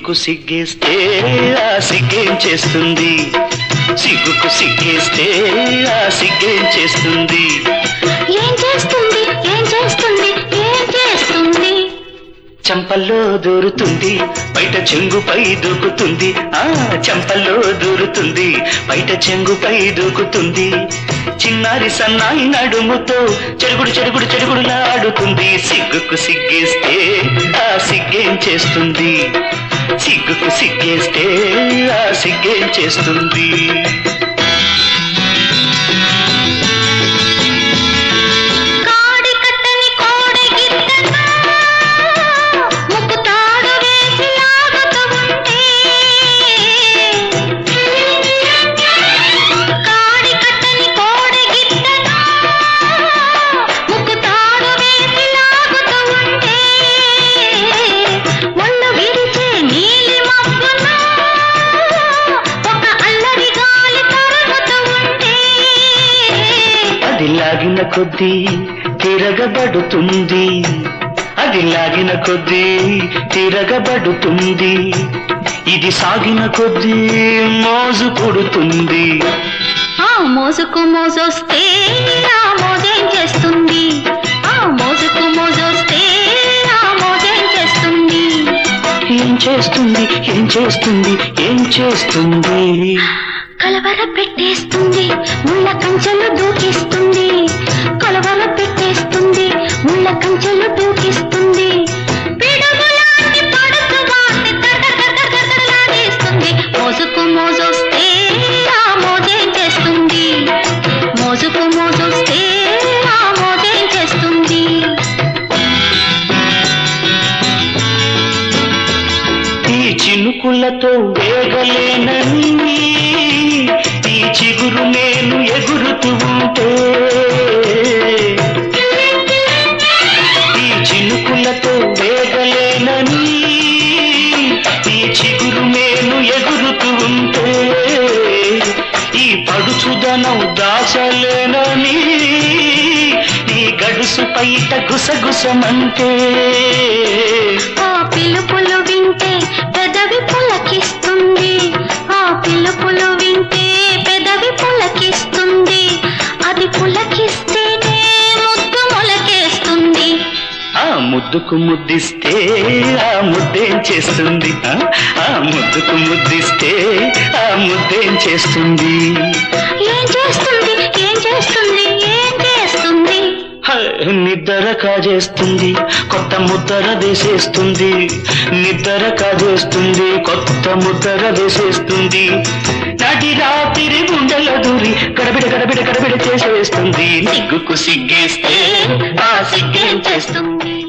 సిగ్గుకు సిగ్గేస్తే ఆ సిగ్గేం చేస్తుంది సిగ్గుకు సిగ్గేస్తే ఆ సిగ్గేం చేస్తుంది ఏం చేస్తుంది ఏం చేస్తుంది ఏం చేస్తుంది చంపల్లో దూరుతుంది బయట చెంగుపై దూకుతుంది ఆ చంపల్లో దూరుతుంది బయట చెంగుపై దూకుతుంది చిన్నారి సన్నాయి నడుముతో చెరుగుడు చెరుగుడు చెరుగుడులాడుతుంది సిగ్గుకు సిగ్గేస్తే ఆ సిగ్గేం చేస్తుంది సిగ్గుకు సిగ్గేస్తే ఆ సిగ్గేం చేస్తుంది కాడి కట్టని కోడి గిత్తగా ముక్కు తాడు వేసి లాగుతూ ఉంటే కాడి కట్టని కోడి గిత్తగా ముక్కు తాడు వేసి లాగుతూ ఉంటే ఒళ్ళు విరిచే నీలి మబ్బున ఒక అల్లరి గాలి తరుగుతూ ఉంటే అది లాగిన కొద్దీ తిరగబడుతుంది అది లాగిన కొద్దీ తిరగబడుతుంది ఇది సాగిన కొద్దీ మోజు పుడుతుంది ఆ మోసుకు మోజొస్తే ఆ మోజేం చేస్తుంది ఆ మోసుకు మోజొస్తే ఆ మోజేం చేస్తుంది ఏం చేస్తుంది ఏం చేస్తుంది ఏం చేస్తుంది కలవర పెట్టేస్తుంది ముళ్ళ కంచెలు దూకిస్తుంది కలవర పెట్టేస్తుంది ముళ్ళ కంచెలు దూకిస్తుంది పిడుగులాంటి పడుతు వాణ్ణి దడదడదడదడలాడేస్తుంది. మోసుకు మోజొస్తే ఆ మోజేం చేస్తుంది మోసుకు మోజొస్తే ఆ మోజేం చేస్తుంది ఈ చినుకులతో వేగలేనని ఈ చిగురు నేను ఎగురుతూ ఉంటే ఈ చినుకులతో వేగలేనని ఈ చిగురు నేను ఎగురుతూ ఉంటే ఈ పడుచుదనం దాచలేనని ఈ గడుసు పైట గుసగుసమంటే ఆ పిలుపులు వింటే పెదవి పులకిస్తుంది ఆ పిలుపులు వింటే పెదవి పులకిస్తుంది అది పులకిస్తేనే ముద్దు మొలకేస్తుంది ఆ ముద్దుకు ముద్దిస్తే ఆ ముద్దేం చేస్తుంది ఆ? ఆ ముద్దుకు ముద్దిస్తే ఆ ముద్దేం చేస్తుంది ఏం చేస్తుంది ఏం చేస్తుంది ఏం చేస్తుంది హ, నిద్ర కాజేస్తుంది కొత్త ముద్దర వేసేస్తుంది నిద్ర కాజేస్తుంది కొత్త ముద్దర వేసేస్తుంది నటి రాత్రి గుండెల దూరి గడబిడ గడబిడ గడబిడ చేసేస్తుంది సిగ్గుకు సిగ్గేస్తే ఆ సిగ్గేం చేస్తుంది